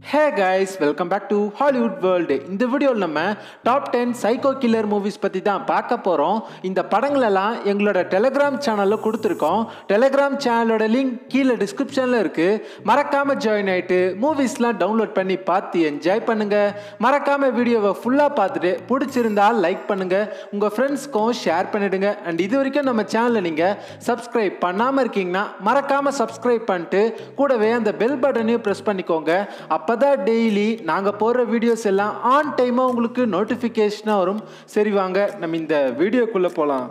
hey guys welcome back to Hollywood world இந்த வீடியோவில் நம்ம top ten psycho killer movies பற்றி தான் பார்க்க போகிறோம் இந்த படங்களெல்லாம் எங்களோட டெலிகிராம் சேனலில் கொடுத்துருக்கோம் டெலிகிராம் சேனலோட லிங்க் கீழே டிஸ்கிரிப்ஷனில் இருக்குது மறக்காமல் ஜாயின் ஆகிட்டு மூவிஸ்லாம் டவுன்லோட் பண்ணி பார்த்து என்ஜாய் பண்ணுங்கள் மறக்காமல் வீடியோவை ஃபுல்லாக பார்த்துட்டு பிடிச்சிருந்தா லைக் பண்ணுங்கள் உங்கள் ஃப்ரெண்ட்ஸ்க்கும் ஷேர் பண்ணிவிடுங்க அண்ட் இது வரைக்கும் நம்ம சேனலை நீங்கள் சப்ஸ்கிரைப் பண்ணாமல் இருக்கீங்கன்னா மறக்காமல் சப்ஸ்கிரைப் பண்ணிட்டு கூடவே அந்த பெல் பட்டனையும் ப்ரெஸ் பண்ணிக்கோங்க அப்போ தான் டெய்லி நாங்கள் போடுற வீடியோஸ் எல்லாம் ஆன் டைமாக உங்களுக்கு நோட்டிஃபிகேஷனாக வரும் சரி வாங்க நம்ம இந்த வீடியோக்குள்ளே போகலாம்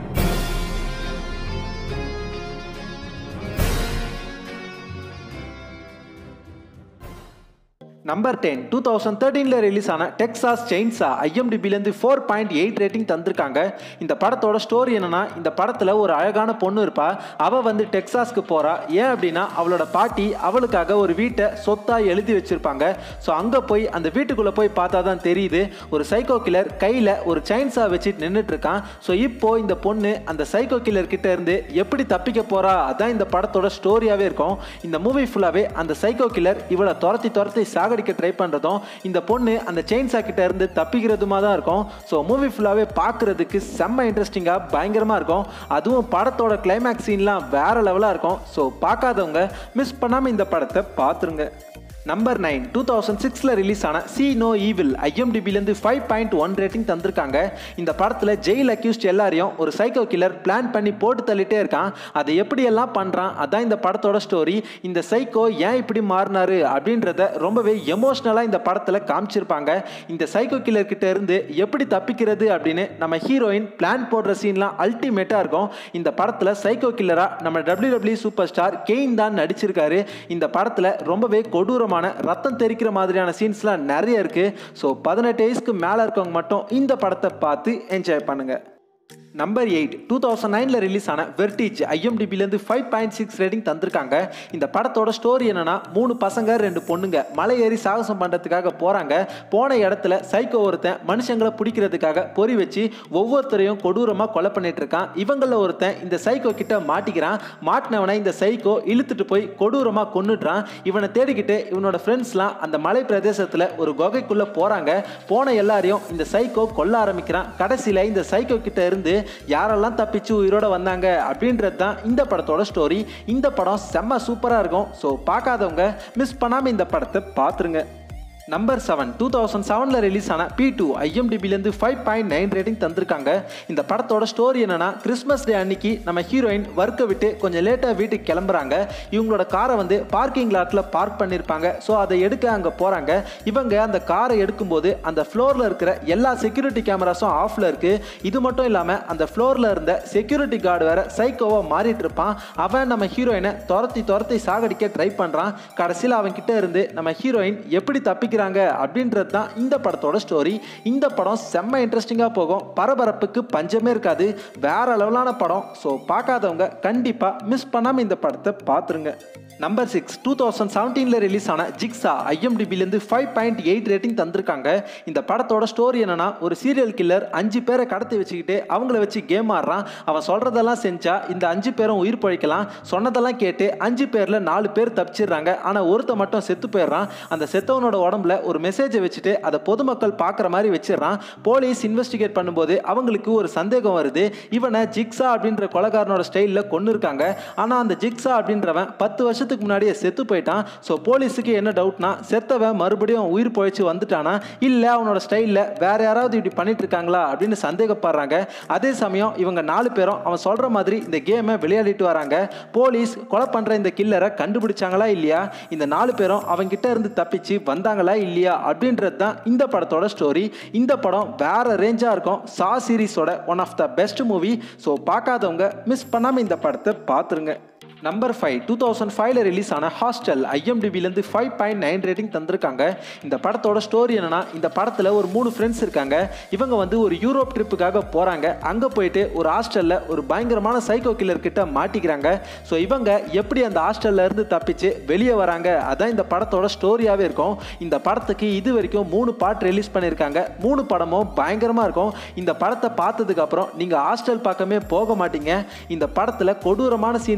நம்பர் டென் டூ தௌசண்ட் தேர்ட்டீனில் ரிலீஸ் ஆன டெக்ஸாஸ் செயின்ஸா ஐஎம்டிபிலேருந்து ஃபோர் பாயிண்ட் எயிட் ரேட்டிங் தந்திருக்காங்க இந்த படத்தோட ஸ்டோரி என்னன்னா இந்த படத்தில் ஒரு அழகான பொண்ணு இருப்பா அவள் வந்து டெக்ஸாஸ்க்கு போகிறா ஏன் அப்படின்னா அவளோட பாட்டி அவளுக்காக ஒரு வீட்டை சொத்தாக எழுதி வச்சிருப்பாங்க ஸோ அங்கே போய் அந்த வீட்டுக்குள்ளே போய் பார்த்தா தான் தெரியுது ஒரு சைக்கோ கில்லர் கையில் ஒரு செயின்ஸா வச்சுட்டு நின்றுட்டு இருக்கான் ஸோ இப்போ இந்த பொண்ணு அந்த சைக்கோ கில்லர் கிட்ட இருந்து எப்படி தப்பிக்க போறா அதான் இந்த படத்தோட ஸ்டோரியாவே இருக்கும் இந்த மூவி ஃபுல்லாவே அந்த சைக்கோ கில்லர் இவளை துரத்தி துரத்தி சாகடிக்க ட்ரை பண்றதும் இந்த பொண்ணு அந்த செயின்ஸா கிட்ட இருந்து தப்பிக்கிறதுமா தான் இருக்கும் ஸோ மூவி ஃபுல்லாவே பார்க்கறதுக்கு செம்ம இன்ட்ரெஸ்டிங்கா பயங்கரமா இருக்கும் அதுவும் படத்தோட கிளைமேக்ஸ் சீன்லாம் வேற லெவலா இருக்கும் ஸோ பார்க்காதவங்க மிஸ் பண்ணாம இந்த படத்தை பார்த்துருங்க நம்பர் நைன் டூ தௌசண்ட் சிக்ஸில் ரிலீஸ் ஆன சி நோ ஈவில் ஐஎம்டிபிலேருந்து ஃபைவ் பாயிண்ட் ஒன் ரேட்டிங் தந்திருக்காங்க இந்த படத்தில் ஜெயில் அக்யூஸ்ட் எல்லாரையும் ஒரு சைக்கோ கில்லர் பிளான் பண்ணி போட்டு தள்ளிட்டே இருக்கான் அதை எப்படியெல்லாம் பண்ணுறான் அதான் இந்த படத்தோட ஸ்டோரி இந்த சைக்கோ ஏன் இப்படி மாறினாரு அப்படின்றத ரொம்பவே எமோஷ்னலாக இந்த படத்தில் காமிச்சிருப்பாங்க இந்த சைக்கோ கில்லர் கிட்ட இருந்து எப்படி தப்பிக்கிறது அப்படின்னு நம்ம ஹீரோயின் பிளான் போடுற சீன்லாம் அல்டிமேட்டாக இருக்கும் இந்த படத்தில் சைக்கோ கில்லராக நம்ம W W super star Kane தான் நடிச்சிருக்காரு இந்த படத்தில் ரொம்பவே கொடூரமான ரத்தம் தெரிக்கிற மாதிரியான சீன்ஸ்லாம் நிறைய இருக்கு ஸோ பதினெட்டு வயசுக்கு மேலே இருக்கவங்க மட்டும் இந்த படத்தை பார்த்து என்ஜாய் பண்ணுங்க நம்பர் எயிட் டூ தௌசண்ட் நைனில் ரிலீஸ் ஆன வெர்டிஜ் ஐஎம்டிபிலேருந்து ஃபைவ் பாயிண்ட் சிக்ஸ் ரேட்டிங் தந்திருக்காங்க இந்த படத்தோட ஸ்டோரி என்னன்னா மூணு பசங்க ரெண்டு பொண்ணுங்க மலை ஏறி சாகசம் பண்ணுறதுக்காக போகிறாங்க போன இடத்துல சைக்கோ ஒருத்தன் மனுஷங்களை பிடிக்கிறதுக்காக பொறி வச்சு ஒவ்வொருத்தரையும் கொடூரமாக கொலை பண்ணிட்டு இருக்கான் இவங்களில் ஒருத்தன் இந்த சைக்கோ கிட்ட மாட்டிக்கிறான் மாட்டினவனை இந்த சைக்கோ இழுத்துட்டு போய் கொடூரமாக கொன்னுடுறான் இவனை தேடிக்கிட்டு இவனோட ஃப்ரெண்ட்ஸ்லாம் அந்த மலை பிரதேசத்தில் ஒரு குகைக்குள்ளே போகிறாங்க போன எல்லாரையும் இந்த சைக்கோ கொல்ல ஆரம்பிக்கிறான் கடைசியில் இந்த சைக்கோ கிட்ட இருந்து யாரெல்லாம் தப்பிச்சு உயிரோட வந்தாங்க அப்படின்றது தான் இந்த படத்தோட ஸ்டோரி இந்த படம் செம்ம சூப்பராக இருக்கும் ஸோ பார்க்காதவங்க மிஸ் பண்ணாமல் இந்த படத்தை பார்த்துருங்க நம்பர் செவன் டூ தௌசண்ட் செவனில் ரிலீஸ் ஆன பி டூ ஐஎம்டிபிலேருந்து ஃபைவ் பாயிண்ட் நைன் ரேட்டிங் தந்திருக்காங்க இந்த படத்தோட ஸ்டோரி என்னன்னா கிறிஸ்மஸ் டே அன்னைக்கு நம்ம ஹீரோயின் ஒர்க்கை விட்டு கொஞ்சம் லேட்டாக வீட்டுக்கு கிளம்புறாங்க இவங்களோட காரை வந்து பார்க்கிங் லாட்டில் பார்க் பண்ணியிருப்பாங்க ஸோ அதை எடுக்க அங்கே போகிறாங்க இவங்க அந்த காரை எடுக்கும்போது அந்த ஃப்ளோரில் இருக்கிற எல்லா செக்யூரிட்டி கேமராஸும் ஆஃபில் இருக்குது இது மட்டும் இல்லாமல் அந்த ஃப்ளோரில் இருந்த செக்யூரிட்டி கார்டு வேற சைக்கோவாக மாறிட்டு இருப்பான் அவன் நம்ம ஹீரோயினை துரத்தி துரத்தி சாகடிக்க ட்ரை பண்ணுறான் கடைசியில் அவன் கிட்ட இருந்து நம்ம ஹீரோயின் எப்படி தப்பிக்க நடிக்கிறாங்க அப்படின்றது தான் இந்த படத்தோட ஸ்டோரி இந்த படம் செம்ம இன்ட்ரெஸ்டிங்காக போகும் பரபரப்புக்கு பஞ்சமே இருக்காது வேற லெவலான படம் ஸோ பார்க்காதவங்க கண்டிப்பாக மிஸ் பண்ணாமல் இந்த படத்தை பார்த்துருங்க நம்பர் சிக்ஸ் டூ தௌசண்ட் செவன்டீனில் ரிலீஸ் ஆன ஜிக்ஸா ஐஎம்டிபிலேருந்து ஃபைவ் பாயிண்ட் எயிட் ரேட்டிங் தந்திருக்காங்க இந்த படத்தோட ஸ்டோரி என்னன்னா ஒரு சீரியல் கில்லர் அஞ்சு பேரை கடத்தி வச்சுக்கிட்டு அவங்கள வச்சு கேம் ஆடுறான் அவன் சொல்கிறதெல்லாம் செஞ்சா இந்த அஞ்சு பேரும் உயிர் பழிக்கலாம் சொன்னதெல்லாம் கேட்டு அஞ்சு பேரில் நாலு பேர் தப்பிச்சிடுறாங்க ஆனால் ஒருத்த மட்டும் செத்து போயிடுறான் அந்த செத்தவனோட உடம்புல ஒரு மெசேஜை வச்சுட்டு அதை பொதுமக்கள் பார்க்குற மாதிரி வச்சிடறான் போலீஸ் இன்வெஸ்டிகேட் பண்ணும்போது அவங்களுக்கு ஒரு சந்தேகம் வருது இவனை ஜிக்ஸா அப்படின்ற கொலகாரனோட ஸ்டைலில் கொண்டு இருக்காங்க ஆனால் அந்த ஜிக்ஸா அப்படின்றவன் பத்து வருஷத்துக்கு முன்னாடியே செத்து போயிட்டான் ஸோ போலீஸுக்கு என்ன டவுட்னா செத்தவன் மறுபடியும் உயிர் பொழைச்சு வந்துட்டானா இல்லை அவனோட ஸ்டைலில் வேற யாராவது இப்படி பண்ணிட்டு இருக்காங்களா அப்படின்னு சந்தேகப்படுறாங்க அதே சமயம் இவங்க நாலு பேரும் அவன் சொல்கிற மாதிரி இந்த கேமை விளையாடிட்டு வராங்க போலீஸ் கொலை பண்ணுற இந்த கில்லரை கண்டுபிடிச்சாங்களா இல்லையா இந்த நாலு பேரும் அவங்கிட்ட இருந்து தப்பிச்சு வந்தாங்களா இல்லையா அப்படின்றது தான் இந்த படத்தோட ஸ்டோரி இந்த படம் வேற ரேஞ்சாக இருக்கும் சா சீரிஸோட one of the best movie so பார்க்காதவங்க மிஸ் பண்ணாமல் இந்த படத்தை பார்த்துருங்க நம்பர் ஃபைவ் டூ தௌசண்ட் ஃபைவ்ல ரிலீஸ் ஆன ஹாஸ்டல் ஐஎம்டிபிலேருந்து ஃபைவ் பாயிண்ட் நைன் ரேட்டிங் தந்திருக்காங்க இந்த படத்தோட ஸ்டோரி என்னன்னா இந்த படத்தில் ஒரு மூணு ஃப்ரெண்ட்ஸ் இருக்காங்க இவங்க வந்து ஒரு யூரோப் ட்ரிப்புக்காக போகிறாங்க அங்கே போயிட்டு ஒரு ஹாஸ்டலில் ஒரு பயங்கரமான சைக்கோ கில்லர் கிட்ட மாட்டிக்கிறாங்க ஸோ இவங்க எப்படி அந்த ஹாஸ்டல்ல இருந்து தப்பிச்சு வெளியே வராங்க அதான் இந்த படத்தோட ஸ்டோரியாகவே இருக்கும் இந்த படத்துக்கு இது வரைக்கும் மூணு பார்ட் ரிலீஸ் பண்ணியிருக்காங்க மூணு படமும் பயங்கரமாக இருக்கும் இந்த படத்தை பார்த்ததுக்கு அப்புறம் நீங்கள் ஹாஸ்டல் பக்கமே போக மாட்டீங்க இந்த படத்தில் கொடூரமான சீன்ஸில் நிறைய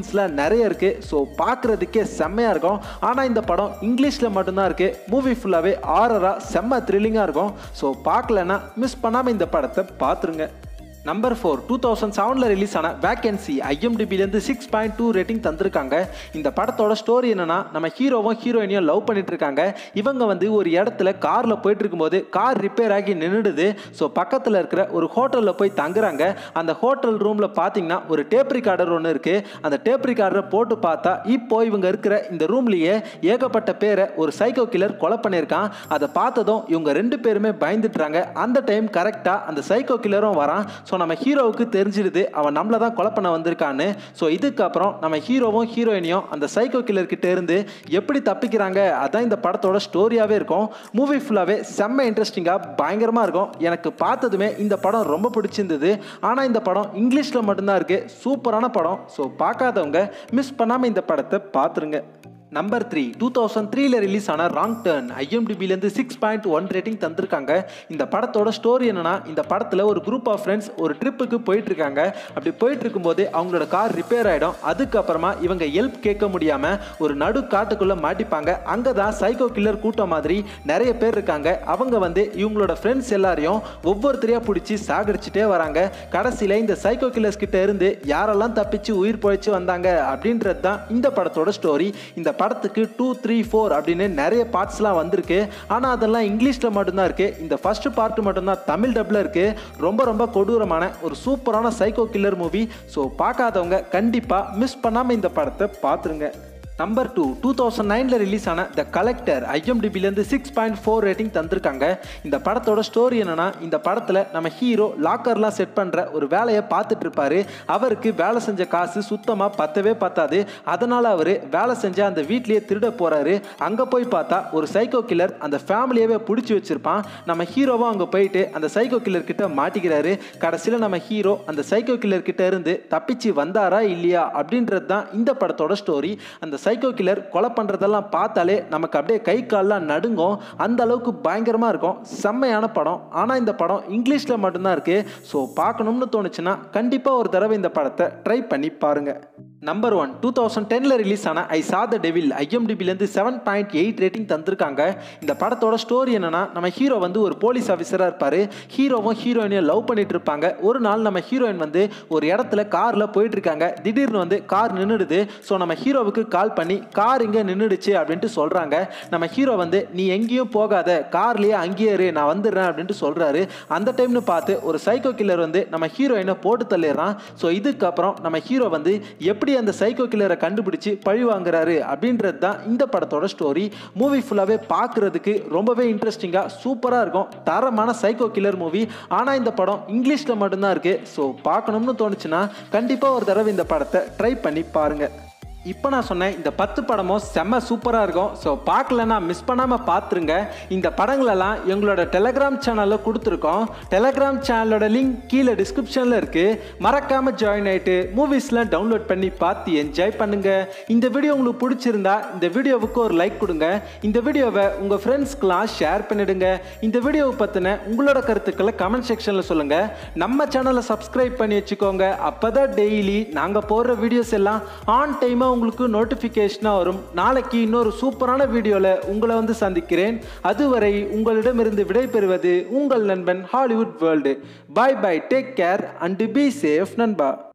நிறைய இருக்குது ஸோ பார்க்குறதுக்கே செம்மையாக இருக்கும் ஆனால் இந்த படம் இங்கிலீஷில் மட்டும்தான் இருக்குது மூவி ஃபுல்லாகவே ஆரராக செம்ம த்ரில்லிங்காக இருக்கும் ஸோ பார்க்கலன்னா மிஸ் பண்ணாமல் இந்த படத்தை பார்த்துருங்க நம்பர் ஃபோர் டூ தௌசண்ட் செவனில் ரிலீஸ் ஆன வேகன்சி ஐஎம்டிபிலேருந்து சிக்ஸ் பாயிண்ட் டூ ரேட்டிங் தந்திருக்காங்க இந்த படத்தோட ஸ்டோரி என்னன்னா நம்ம ஹீரோவும் ஹீரோயினையும் லவ் பண்ணிட்டு இருக்காங்க இவங்க வந்து ஒரு இடத்துல காரில் போயிட்டு இருக்கும்போது கார் ரிப்பேர் ஆகி நின்றுடுது ஸோ பக்கத்தில் இருக்கிற ஒரு ஹோட்டலில் போய் தங்குறாங்க அந்த ஹோட்டல் ரூமில் பார்த்தீங்கன்னா ஒரு டேப் ரிகார்டர் ஒன்று இருக்குது அந்த டேப் ரிகார்டரை போட்டு பார்த்தா இப்போ இவங்க இருக்கிற இந்த ரூம்லேயே ஏகப்பட்ட பேரை ஒரு சைக்கோ கில்லர் கொலை பண்ணியிருக்கான் அதை பார்த்ததும் இவங்க ரெண்டு பேருமே பயந்துட்டுறாங்க அந்த டைம் கரெக்டாக அந்த சைக்கோ கில்லரும் வரான் ஸோ நம்ம ஹீரோவுக்கு தெரிஞ்சிடுது அவன் நம்மளை தான் கொலை பண்ண வந்திருக்கான்னு ஸோ இதுக்கப்புறம் நம்ம ஹீரோவும் ஹீரோயினையும் அந்த சைக்கோ கில்லர் கிட்ட இருந்து எப்படி தப்பிக்கிறாங்க அதான் இந்த படத்தோட ஸ்டோரியாகவே இருக்கும் மூவி ஃபுல்லாகவே செம்ம இன்ட்ரெஸ்டிங்காக பயங்கரமாக இருக்கும் எனக்கு பார்த்ததுமே இந்த படம் ரொம்ப பிடிச்சிருந்தது ஆனால் இந்த படம் இங்கிலீஷில் மட்டும்தான் இருக்குது சூப்பரான படம் ஸோ பார்க்காதவங்க மிஸ் பண்ணாமல் இந்த படத்தை பார்த்துருங்க நம்பர் த்ரீ டூ தௌசண்ட் த்ரீல ரிலீஸ் ஆன ராங் டர்ன் ஐஎம்டிபிலேருந்து சிக்ஸ் பாயிண்ட் ஒன் ரேட்டிங் தந்திருக்காங்க இந்த படத்தோட ஸ்டோரி என்னன்னா இந்த படத்தில் ஒரு குரூப் ஆஃப் ஃப்ரெண்ட்ஸ் ஒரு ட்ரிப்புக்கு போயிட்டு இருக்காங்க அப்படி போயிட்டு இருக்கும்போது அவங்களோட கார் ரிப்பேர் ஆகிடும் அதுக்கப்புறமா இவங்க ஹெல்ப் கேட்க முடியாமல் ஒரு நடு காட்டுக்குள்ளே மாட்டிப்பாங்க அங்கே தான் சைக்கோ கில்லர் கூட்டம் மாதிரி நிறைய பேர் இருக்காங்க அவங்க வந்து இவங்களோட ஃப்ரெண்ட்ஸ் எல்லாரையும் ஒவ்வொருத்தரையாக பிடிச்சி சாகடிச்சிட்டே வராங்க கடைசியில் இந்த சைக்கோ கில்லர்ஸ் கிட்ட இருந்து யாரெல்லாம் தப்பிச்சு உயிர் பொழைச்சு வந்தாங்க அப்படின்றது தான் இந்த படத்தோட ஸ்டோரி இந்த படத்துக்கு டூ த்ரீ ஃபோர் அப்படின்னு நிறைய பார்ட்ஸ்லாம் வந்திருக்கு ஆனால் அதெல்லாம் இங்கிலீஷில் மட்டும்தான் இருக்குது இந்த ஃபர்ஸ்ட் பார்ட் மட்டும்தான் தமிழ் டப்பில் இருக்குது ரொம்ப ரொம்ப கொடூரமான ஒரு சூப்பரான சைக்கோ கில்லர் மூவி ஸோ பார்க்காதவங்க கண்டிப்பாக மிஸ் பண்ணாமல் இந்த படத்தை பார்த்துருங்க நம்பர் டூ டூ தௌசண்ட் நைனில் ரிலீஸ் ஆன த கலெக்டர் ஐஎம்டிபிலேருந்து சிக்ஸ் பாயிண்ட் ஃபோர் ரேட்டிங் தந்திருக்காங்க இந்த படத்தோட ஸ்டோரி என்னன்னா இந்த படத்தில் நம்ம ஹீரோ லாக்கர்லாம் செட் பண்ணுற ஒரு வேலையை பார்த்துட்டு இருப்பாரு அவருக்கு வேலை செஞ்ச காசு சுத்தமாக பத்தவே பத்தாது அதனால் அவர் வேலை செஞ்ச அந்த வீட்லேயே திருட போகிறாரு அங்கே போய் பார்த்தா ஒரு சைக்கோ கில்லர் அந்த ஃபேமிலியவே பிடிச்சி வச்சிருப்பான் நம்ம ஹீரோவும் அங்கே போயிட்டு அந்த சைக்கோ கில்லர் கிட்ட மாட்டிக்கிறாரு கடைசியில் நம்ம ஹீரோ அந்த சைக்கோ கில்லர் கிட்ட இருந்து தப்பிச்சு வந்தாரா இல்லையா அப்படின்றது தான் இந்த படத்தோட ஸ்டோரி அந்த சைக்கோ கில்லர் கொலை பண்ணுறதெல்லாம் பார்த்தாலே நமக்கு அப்படியே கை கால்லாம் நடுங்கும் அந்த அளவுக்கு பயங்கரமாக இருக்கும் செம்மையான படம் ஆனால் இந்த படம் இங்கிலீஷில் மட்டும்தான் இருக்குது ஸோ பார்க்கணும்னு தோணுச்சுன்னா கண்டிப்பாக ஒரு தடவை இந்த படத்தை ட்ரை பண்ணி பாருங்கள் நம்பர் ஒன் டூ தௌசண்ட் டெனில் ரிலீஸ் ஆன ஐ சா த டெவில் ஐஎம்டிபிலேருந்து செவன் பாயிண்ட் எயிட் ரேட்டிங் தந்திருக்காங்க இந்த படத்தோட ஸ்டோரி என்னன்னா நம்ம ஹீரோ வந்து ஒரு போலீஸ் ஆஃபீஸராக இருப்பார் ஹீரோவும் ஹீரோயினையும் லவ் பண்ணிட்டு இருப்பாங்க ஒரு நாள் நம்ம ஹீரோயின் வந்து ஒரு இடத்துல காரில் போயிட்டு இருக்காங்க திடீர்னு வந்து கார் நின்றுடுது ஸோ நம்ம ஹீரோவுக்கு கால் பண்ணி கார் இங்கே நின்றுடுச்சு அப்படின்ட்டு சொல்கிறாங்க நம்ம ஹீரோ வந்து நீ எங்கேயும் போகாத கார்லேயே அங்கேயே இரு நான் வந்துடுறேன் அப்படின்ட்டு சொல்கிறாரு அந்த டைம்னு பார்த்து ஒரு சைக்கோ கில்லர் வந்து நம்ம ஹீரோயினை போட்டு தள்ளிடுறான் ஸோ இதுக்கப்புறம் நம்ம ஹீரோ வந்து எப்படி அந்த சைக்கோ கில்லரை கண்டுபிடிச்சு பழி வாங்குறாரு அப்படின்றது தான் இந்த படத்தோட ஸ்டோரி மூவி ஃபுல்லாகவே பார்க்குறதுக்கு ரொம்பவே இன்ட்ரெஸ்டிங்காக சூப்பராக இருக்கும் தரமான சைக்கோ கில்லர் மூவி ஆனால் இந்த படம் இங்கிலீஷில் மட்டும்தான் இருக்குது ஸோ பார்க்கணும்னு தோணுச்சுன்னா கண்டிப்பாக ஒரு தடவை இந்த படத்தை ட்ரை பண்ணி பாருங்கள் இப்போ நான் சொன்னேன் இந்த பத்து படமும் செம்ம சூப்பராக இருக்கும் ஸோ பார்க்கலன்னா மிஸ் பண்ணாமல் பார்த்துருங்க இந்த படங்களெல்லாம் எங்களோட டெலகிராம் சேனலில் கொடுத்துருக்கோம் டெலகிராம் சேனலோட லிங்க் கீழே டிஸ்கிரிப்ஷனில் இருக்குது மறக்காமல் ஜாயின் ஆகிட்டு மூவிஸ்லாம் டவுன்லோட் பண்ணி பார்த்து என்ஜாய் பண்ணுங்கள் இந்த வீடியோ உங்களுக்கு பிடிச்சிருந்தா இந்த வீடியோவுக்கு ஒரு லைக் கொடுங்க இந்த வீடியோவை உங்கள் ஃப்ரெண்ட்ஸ்க்கெலாம் ஷேர் பண்ணிடுங்க இந்த வீடியோவை பற்றின உங்களோட கருத்துக்களை கமெண்ட் செக்ஷனில் சொல்லுங்கள் நம்ம சேனலை சப்ஸ்கிரைப் பண்ணி வச்சுக்கோங்க அப்போ தான் டெய்லி நாங்கள் போடுற வீடியோஸ் எல்லாம் ஆன் டைமாக உங்களுக்கு நோட்டிஃபிகேஷனாக வரும் நாளைக்கு இன்னொரு சூப்பரான வீடியோவில் உங்களை வந்து சந்திக்கிறேன் அதுவரை உங்களிடமிருந்து விடைபெறுவது உங்கள் நண்பன் Hollywood world bye bye take care and be safe நண்பா